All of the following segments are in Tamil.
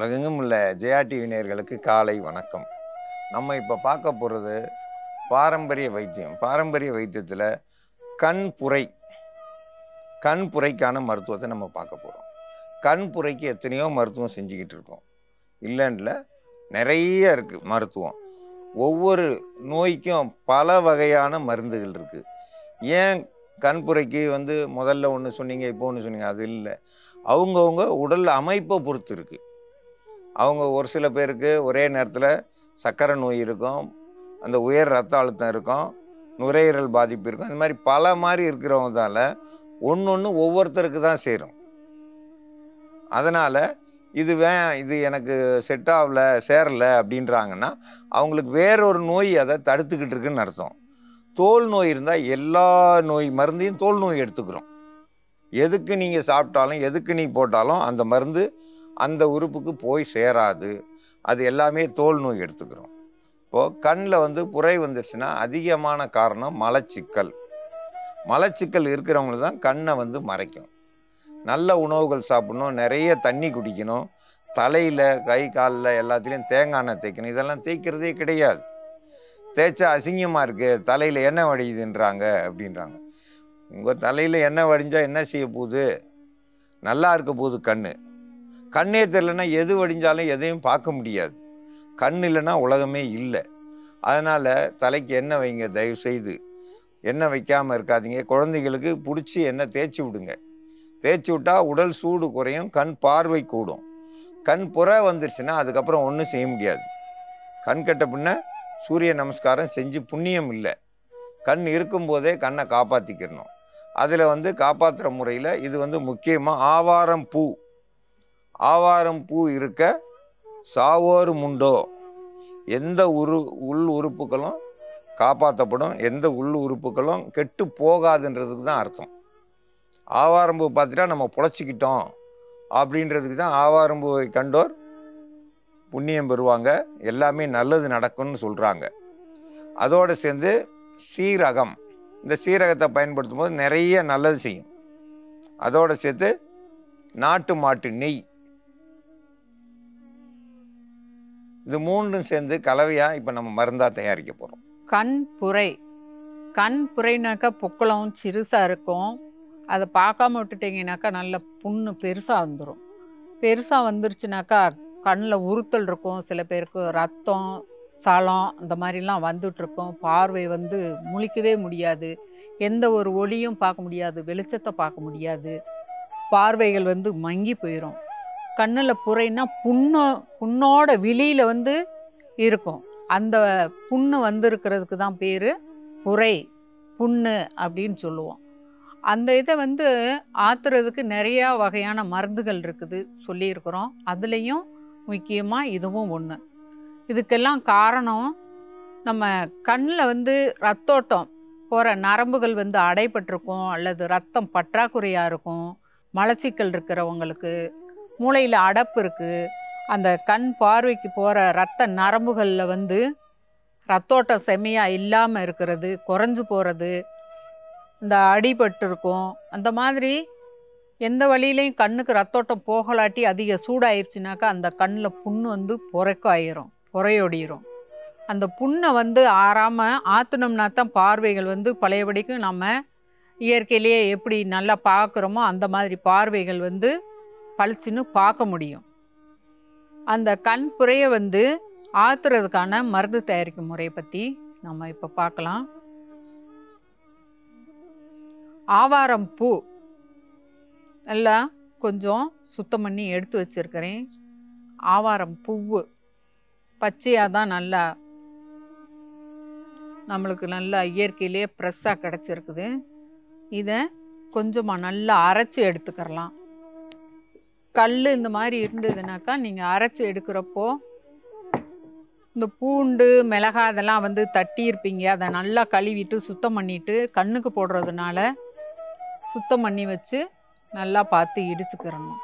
உலகெங்கும் உள்ள ஜெயா டிவி நேயர்களுக்கு காலை வணக்கம் நம்ம இப்போ பார்க்க போகிறது பாரம்பரிய வைத்தியம் பாரம்பரிய வைத்தியத்தில் கண் புரை கண் புரைக்கான மருத்துவத்தை நம்ம பார்க்க போகிறோம் கண் புரைக்கு எத்தனையோ மருத்துவம் செஞ்சுக்கிட்டு இருக்கோம் இல்லைன்ல நிறைய இருக்குது மருத்துவம் ஒவ்வொரு நோய்க்கும் பல வகையான மருந்துகள் இருக்குது ஏன் கண்புரைக்கு வந்து முதல்ல ஒன்று சொன்னீங்க இப்போ ஒன்று சொன்னீங்க அது இல்லை அவங்கவுங்க உடல் அமைப்பை பொறுத்து இருக்குது அவங்க ஒரு சில பேருக்கு ஒரே நேரத்தில் சர்க்கரை நோய் இருக்கும் அந்த உயர் ரத்த அழுத்தம் இருக்கும் நுரையீரல் பாதிப்பு இருக்கும் இந்த மாதிரி பல மாதிரி இருக்கிறவங்கதால ஒன்று ஒன்று ஒவ்வொருத்தருக்கு தான் சேரும் அதனால் இது வே இது எனக்கு செட் ஆகல சேரல அப்படின்றாங்கன்னா அவங்களுக்கு வேறொரு நோய் அதை தடுத்துக்கிட்டு இருக்குன்னு அர்த்தம் தோல் நோய் இருந்தால் எல்லா நோய் மருந்தையும் தோல் நோய் எடுத்துக்கிறோம் எதுக்கு நீங்கள் சாப்பிட்டாலும் எதுக்கு நீ போட்டாலும் அந்த மருந்து அந்த உறுப்புக்கு போய் சேராது அது எல்லாமே தோல் நோய் எடுத்துக்கிறோம் இப்போது கண்ணில் வந்து புரை வந்துருச்சுன்னா அதிகமான காரணம் மலச்சிக்கல் மலச்சிக்கல் இருக்கிறவங்களுக்கு தான் கண்ணை வந்து மறைக்கும் நல்ல உணவுகள் சாப்பிடணும் நிறைய தண்ணி குடிக்கணும் தலையில் கை காலில் எல்லாத்துலேயும் தேங்காய் எண்ணெய் தேய்க்கணும் இதெல்லாம் தேய்க்கிறதே கிடையாது தேய்ச்சா அசிங்கமாக இருக்குது தலையில் எண்ணெய் வடியுதுன்றாங்க அப்படின்றாங்க உங்கள் தலையில் எண்ணெய் வடிஞ்சால் என்ன செய்ய போகுது நல்லா இருக்க போகுது கண் கண்ணே தெரிலனா எது வடிஞ்சாலும் எதையும் பார்க்க முடியாது கண் இல்லைன்னா உலகமே இல்லை அதனால் தலைக்கு எண்ணெய் வைங்க தயவு செய்து எண்ணெய் வைக்காமல் இருக்காதீங்க குழந்தைகளுக்கு பிடிச்சி எண்ணெய் தேய்ச்சி விடுங்க தேய்ச்சி விட்டால் உடல் சூடு குறையும் கண் பார்வை கூடும் கண் புற வந்துருச்சுன்னா அதுக்கப்புறம் ஒன்றும் செய்ய முடியாது கண் கட்ட பின்ன சூரிய நமஸ்காரம் செஞ்சு புண்ணியம் இல்லை கண் இருக்கும்போதே கண்ணை காப்பாற்றிக்கிறணும் அதில் வந்து காப்பாற்றுற முறையில் இது வந்து முக்கியமாக ஆவாரம் பூ ஆவாரம் பூ இருக்க சாவோர் முண்டோ எந்த உரு உள் உறுப்புகளும் காப்பாற்றப்படும் எந்த உள் உறுப்புகளும் கெட்டு போகாதுன்றதுக்கு தான் அர்த்தம் ஆவாரம்பூ பார்த்துட்டா நம்ம பொழைச்சிக்கிட்டோம் அப்படின்றதுக்கு தான் ஆவாரம்பூவை கண்டோர் புண்ணியம் பெறுவாங்க எல்லாமே நல்லது நடக்கும்னு சொல்கிறாங்க அதோடு சேர்ந்து சீரகம் இந்த சீரகத்தை பயன்படுத்தும் போது நிறைய நல்லது செய்யும் அதோடு சேர்த்து நாட்டு மாட்டு நெய் இது மூன்றும் சேர்ந்து கலவையாக இப்போ நம்ம மருந்தாக தயாரிக்க போகிறோம் கண் புரை கண் புரைனாக்கா பொக்குளம் சிறுசாக இருக்கும் அதை பார்க்காம விட்டுட்டீங்கனாக்கா நல்ல புண்ணு பெருசாக வந்துடும் பெருசாக வந்துருச்சுனாக்கா கண்ணில் உறுத்தல் இருக்கும் சில பேருக்கு ரத்தம் சலம் அந்த மாதிரிலாம் வந்துட்டுருக்கும் பார்வை வந்து முழிக்கவே முடியாது எந்த ஒரு ஒளியும் பார்க்க முடியாது வெளிச்சத்தை பார்க்க முடியாது பார்வைகள் வந்து மங்கி போயிடும் கண்ணில் புரைன்னா புண்ணு புண்ணோட விழியில் வந்து இருக்கும் அந்த புண்ணு வந்திருக்கிறதுக்கு தான் பேர் புரை புண்ணு அப்படின்னு சொல்லுவோம் அந்த இதை வந்து ஆத்துறதுக்கு நிறையா வகையான மருந்துகள் இருக்குது சொல்லியிருக்கிறோம் அதுலேயும் முக்கியமாக இதுவும் ஒன்று இதுக்கெல்லாம் காரணம் நம்ம கண்ணில் வந்து ரத்தோட்டம் போகிற நரம்புகள் வந்து அடைபட்டிருக்கும் அல்லது ரத்தம் பற்றாக்குறையாக இருக்கும் மலச்சிக்கல் இருக்கிறவங்களுக்கு மூளையில் அடப்பு இருக்குது அந்த கண் பார்வைக்கு போகிற ரத்த நரம்புகளில் வந்து ரத்தோட்டம் செம்மையாக இல்லாமல் இருக்கிறது குறைஞ்சு போகிறது இந்த அடிபட்டு இருக்கும் அந்த மாதிரி எந்த வழியிலையும் கண்ணுக்கு ரத்தோட்டம் போகலாட்டி அதிக சூடாயிருச்சுனாக்கா அந்த கண்ணில் புண்ணு வந்து புரைக்க ஆயிரும் புறையொடிரும் அந்த புண்ணை வந்து ஆறாமல் ஆற்றுனோம்னா தான் பார்வைகள் வந்து பழையபடிக்கும் நம்ம இயற்கையிலேயே எப்படி நல்லா பார்க்குறோமோ அந்த மாதிரி பார்வைகள் வந்து பளிச்சுன்னு பார்க்க முடியும் அந்த கண் புரையை வந்து ஆத்துறதுக்கான மருந்து தயாரிக்கும் முறையை பற்றி நம்ம இப்போ பார்க்கலாம் ஆவாரம் பூ நல்லா கொஞ்சம் சுத்தம் பண்ணி எடுத்து வச்சிருக்கிறேன் ஆவாரம் பூவு பச்சையாக தான் நல்லா நம்மளுக்கு நல்லா இயற்கையிலே ஃப்ரெஷ்ஷாக கிடச்சிருக்குது இதை கொஞ்சமாக நல்லா அரைச்சி எடுத்துக்கிறலாம் கல் இந்த மாதிரி இருந்ததுனாக்கா நீங்கள் அரைச்சி எடுக்கிறப்போ இந்த பூண்டு மிளகாய் அதெல்லாம் வந்து தட்டி இருப்பீங்க அதை நல்லா கழுவிட்டு சுத்தம் பண்ணிட்டு கண்ணுக்கு போடுறதுனால சுத்தம் பண்ணி வச்சு நல்லா பார்த்து இடிச்சுக்கிறணும்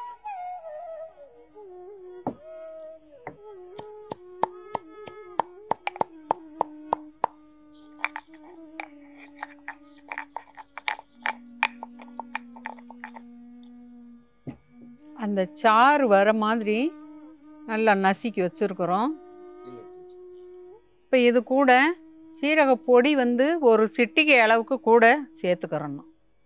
அந்த சாறு வர மாதிரி நல்லா நசுக்கி வச்சுருக்குறோம் இப்போ இது கூட சீரக பொடி வந்து ஒரு சிட்டிகை அளவுக்கு கூட சேர்த்துக்கிறணும்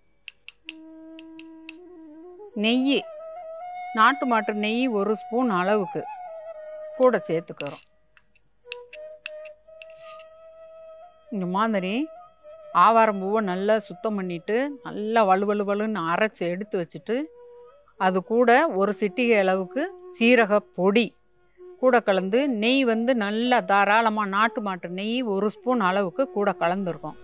நெய் நாட்டு மாட்டு நெய் ஒரு ஸ்பூன் அளவுக்கு கூட சேர்த்துக்கிறோம் இந்த மாதிரி ஆவாரம் பூவை நல்லா சுத்தம் பண்ணிட்டு நல்லா வலு வலுன்னு அரைச்சி எடுத்து வச்சுட்டு அது கூட ஒரு சிட்டிகை அளவுக்கு சீரக பொடி கூட கலந்து நெய் வந்து நல்லா தாராளமாக நாட்டு மாட்டு நெய் ஒரு ஸ்பூன் அளவுக்கு கூட கலந்துருக்கும்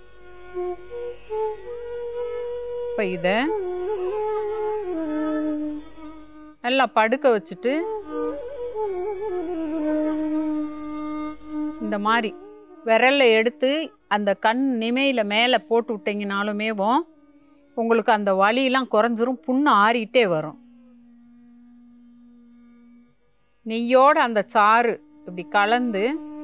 இப்போ இதை நல்லா படுக்க வச்சுட்டு இந்த மாதிரி விரல்ல எடுத்து அந்த கண் நிமையில் மேலே போட்டு விட்டிங்கனாலுமேவும் உங்களுக்கு அந்த வலியெல்லாம் குறைஞ்சிரும் புண்ணு ஆறிட்டே வரும் நெய்யோட அந்த சாறு இப்படி கலந்து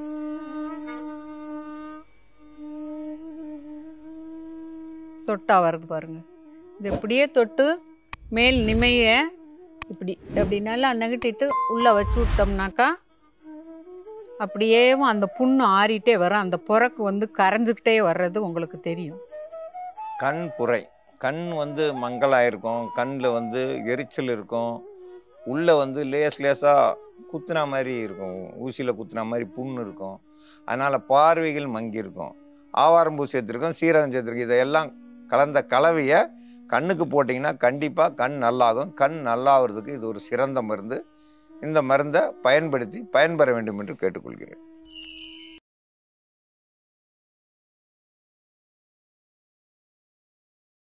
சொட்டா வருது பாருங்க இது இப்படியே தொட்டு மேல் நிமைய இப்படி அப்படி நல்லா நெகட்டிட்டு உள்ளே வச்சு விட்டோம்னாக்கா அப்படியேவும் அந்த புண்ணு ஆறிட்டே வரும் அந்த புறக்கு வந்து கரைஞ்சிக்கிட்டே வர்றது உங்களுக்கு தெரியும் கண் புரை கண் வந்து மங்கலாயிருக்கும் கண்ணில் வந்து எரிச்சல் இருக்கும் உள்ளே வந்து லேஸ் லேசாக குத்துனா மாதிரி இருக்கும் ஊசியில் குத்துனா மாதிரி புண்ணு இருக்கும் அதனால் பார்வைகள் மங்கி இருக்கும் ஆவாரம்பூ சேர்த்துருக்கோம் சீரகம் சேர்த்துருக்கோம் இதையெல்லாம் கலந்த கலவையை கண்ணுக்கு போட்டிங்கன்னா கண்டிப்பாக கண் நல்லாகும் கண் நல்லாகிறதுக்கு இது ஒரு சிறந்த மருந்து இந்த மருந்தை பயன்படுத்தி பயன்பெற வேண்டும் என்று கேட்டுக்கொள்கிறேன்